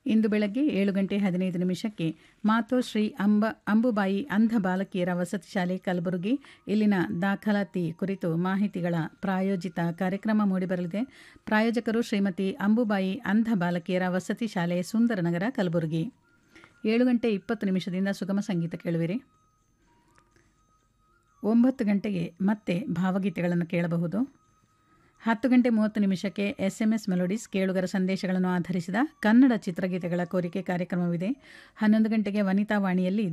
ಇಂದು ಬೆಳಗ್ಗೆ ಏಳು ಗಂಟೆ ಹದಿನೈದು ನಿಮಿಷಕ್ಕೆ ಮಾತೋಶ್ರೀ ಅಂಬ ಅಂಬುಬಾಯಿ ಅಂಧ ಬಾಲಕಿಯರ ವಸತಿ ಶಾಲೆ ಕಲಬುರಗಿ ಇಲ್ಲಿನ ದಾಖಲಾತಿ ಕುರಿತು ಮಾಹಿತಿಗಳ ಪ್ರಾಯೋಜಿತ ಕಾರ್ಯಕ್ರಮ ಮೂಡಿಬರಲಿದೆ ಪ್ರಾಯೋಜಕರು ಶ್ರೀಮತಿ ಅಂಬುಬಾಯಿ ಅಂಧ ಬಾಲಕಿಯರ ವಸತಿ ಶಾಲೆ ಸುಂದರನಗರ ಕಲಬುರಗಿ ಏಳು ಗಂಟೆ ಇಪ್ಪತ್ತು ನಿಮಿಷದಿಂದ ಸುಗಮ ಸಂಗೀತ ಕೇಳುವಿರಿ ಒಂಬತ್ತು ಗಂಟೆಗೆ ಮತ್ತೆ ಭಾವಗೀತೆಗಳನ್ನು ಕೇಳಬಹುದು ಹತ್ತು ಗಂಟೆ ಮೂವತ್ತು ನಿಮಿಷಕ್ಕೆ ಎಸ್ ಎಂ ಎಸ್ ಮೆಲೋಡೀಸ್ ಕೇಳುಗರ ಸಂದೇಶಗಳನ್ನು ಆಧರಿಸಿದ ಕನ್ನಡ ಚಿತ್ರಗೀತೆಗಳ ಕೋರಿಕೆ ಕಾರ್ಯಕ್ರಮವಿದೆ ಹನ್ನೊಂದು ಗಂಟೆಗೆ ವನಿತಾ ವಾಣಿಯಲ್ಲಿ